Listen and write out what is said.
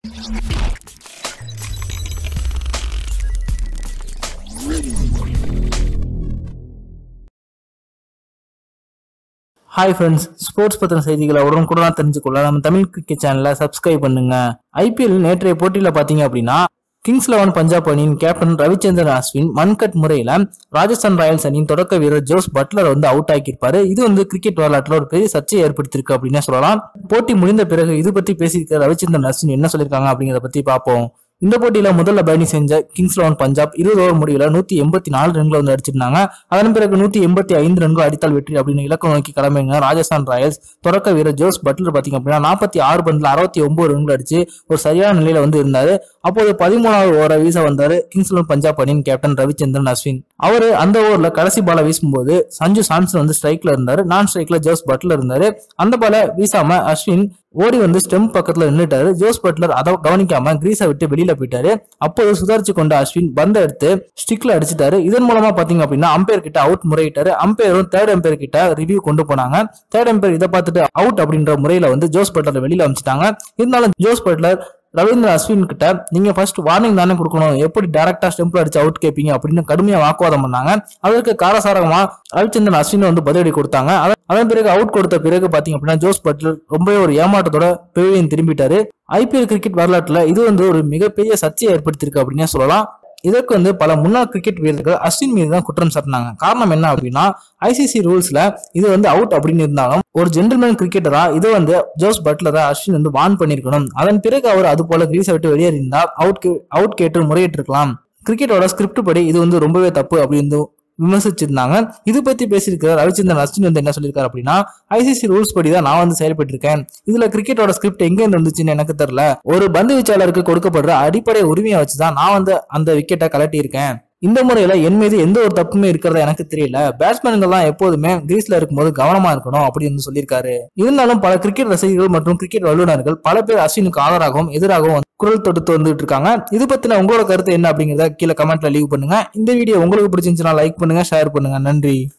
hi friends sports பத்தின செய்திகளை உடனுக்குடன் தெரிஞ்சுக்கொள்ள நம்ம தமிழ் கிரிக்கெட் சேனலை சப்ஸ்கிரைப் பண்ணுங்க ஐபிஎல் நேற்றைய போட்டியில பாத்தீங்க அப்படின்னா கிங்ஸ் லெவன் பஞ்சாப் அணியின் கேப்டன் ரவிச்சந்திரன் அஸ்வின் மன்கட் முறையில ராஜஸ்தான் ராயல்ஸ் அணியின் தொடக்க வீரர் ஜோஸ் பட்லர் வந்து அவுட் ஆக்கியிருப்பாரு இது வந்து கிரிக்கெட் வரலாற்றுல ஒரு பெரிய சர்ச்சையை ஏற்படுத்தியிருக்கு அப்படின்னு சொல்லலாம் போட்டி முடிந்த பிறகு இது பத்தி பேசியிருக்க ரவிச்சந்திரன் அஸ்வின் என்ன சொல்லியிருக்காங்க அப்படிங்கிறத பத்தி பார்ப்போம் இந்த போட்டியில முதல்ல பேட்டிங் செஞ்ச கிங்ஸ் லெவன் பஞ்சாப் இருபது ஓவர் முடிவுல நூத்தி எண்பத்தி நாலு ரன்களை வந்து அடிச்சிருந்தாங்க அதன் பிறகு நூத்தி எண்பத்தி ஐந்து ரன்கள் அடித்தால் வெற்றி அப்படின்னு இலக்கு நோக்கி கிளம்பிங்க ராஜஸ்தான் ராயல்ஸ் தொடக்க வீரர் ஜோஸ் பட்லர் பாத்தீங்க அப்படின்னா நாற்பத்தி ஆறு பந்துல அறுபத்தி ஒன்பது ரன்கள் அடிச்சு ஒரு சரியான நிலையில வந்து இருந்தாரு அப்போது பதிமூணாவது ஓவரை வீச வந்தாரு கிங்ஸ் லெவன் பஞ்சாப் அணியின் கேப்டன் ரவிச்சந்திரன் அஸ்வின் அவரு அந்த ஓவர்ல கடைசி பாலை வீசும்போது சஞ்சு சாம்சன் வந்து ஸ்ட்ரைக்ல இருந்தாரு நான் ஸ்ட்ரைக்ல ஜோஸ் பட்லர் இருந்தாரு அந்த பாலை வீசாம அஸ்வின் ஓடி வந்து ஸ்டெம்ப் பக்கத்துல நின்னுட்டாரு ஜோஸ் பட்லர் அதை கவனிக்காம கிரீஸை விட்டு வெளியில போயிட்டாரு அப்போது சுதாரிச்சு கொண்ட அஸ்வின் பந்தை எடுத்து ஸ்டிக்ல அடிச்சிட்டாரு இதன் மூலமா பாத்தீங்க அப்படின்னா அம்பையர் கிட்ட அவுட் முறையிட்டாரு அம்பையரும் தேர்ட் அம்பையர் கிட்ட ரிவ்யூ கொண்டு போனாங்க தேர்ட் அம்பையர் இதை பார்த்துட்டு அவுட் அப்படின்ற முறையில வந்து ஜோஸ் பட்லர் வெளியில அமிச்சிட்டாங்க இருந்தாலும் ஜோஸ் பட்லர் ரவீந்திர அஸ்வின் கிட்ட நீங்க ஃபர்ஸ்ட் வார்னிங் தானே கொடுக்கணும் எப்படி டைரக்டா ஸ்டெம்பிள் அடிச்சு அவுட் கேப்பீங்க அப்படின்னு கடுமையா வாக்குவாதம் பண்ணாங்க அதற்கு காரசாரமா ரவிச்சந்திரன் அஸ்வின் வந்து பதிலடி கொடுத்தாங்க அத- அதன் பிறகு அவுட் கொடுத்த பிறகு பாத்தீங்க அப்படின்னா ஜோஸ் பட்லர் ரொம்பவே ஒரு ஏமாற்றத்தோட பெவிலியன் திரும்பிட்டாரு ஐபிஎல் கிரிக்கெட் வரலாற்றுல இது வந்து ஒரு மிகப்பெரிய சர்ச்சையை ஏற்படுத்தியிருக்கு அப்படின்னே சொல்லலாம் இதற்கு வந்து பல முன்னாள் கிரிக்கெட் வீரர்கள் அஸ்வின் மீது தான் குற்றம் சாட்டினாங்க காரணம் என்ன அப்படின்னா ஐசிசி ரூல்ஸ்ல இது வந்து அவுட் அப்படின்னு இருந்தாலும் ஒரு ஜென்டில்மேன் கிரிக்கெட்டரா இது வந்து ஜோஸ் பட்லரை அஸ்வின் வந்து வான் பண்ணிருக்கணும் அதன் பிறகு அவர் அது போல கிரீஸை விட்டு வெளியேறியிருந்தா அவுட் அவுட் கேட்டு முறையிட்டிருக்கலாம் கிரிக்கெட்டோட ஸ்கிரிப்ட் படி இது வந்து ரொம்பவே தப்பு அப்படின்னு விமர்சிச்சிருந்தாங்க இது பத்தி பேசியிருக்கிற ரவிச்சந்திரன் அஸ்வின் வந்து என்ன சொல்லியிருக்காரு அப்படின்னா ஐசிசி ரூல்ஸ் படி தான் நான் வந்து செயல்பட்டு இருக்கேன் இதுல கிரிக்கெட்டோட ஸ்கிரிப்ட் எங்க இருந்து வந்துச்சுன்னு எனக்கு தெரியல ஒரு பந்து வீச்சாளருக்கு கொடுக்கப்படுற அடிப்படை உரிமையை வச்சுதான் நான் வந்து அந்த விக்கெட்டை கலட்டி இருக்கேன் இந்த முறையில என் மீது எந்த ஒரு தப்புமே இருக்கிறதா எனக்கு தெரியல பேட்ஸ்மேன்கள்லாம் எப்போதுமே கிரீஸ்ல இருக்கும்போது கவனமா இருக்கணும் அப்படின்னு சொல்லியிருக்காரு இருந்தாலும் பல கிரிக்கெட் ரசிகர்கள் மற்றும் கிரிக்கெட் வல்லுநர்கள் பல பேர் அஸ்வினுக்கு ஆதரவாகவும் எதிராகவும் குரல் தொடுத்து வந்துட்டு இருக்காங்க இது பத்தின உங்களோட கருத்து என்ன அப்படிங்கறத கீழே கமெண்ட்ல லீவ் பண்ணுங்க இந்த வீடியோ உங்களுக்கு பிடிச்சிருந்துச்சுன்னா லைக் பண்ணுங்க ஷேர் பண்ணுங்க நன்றி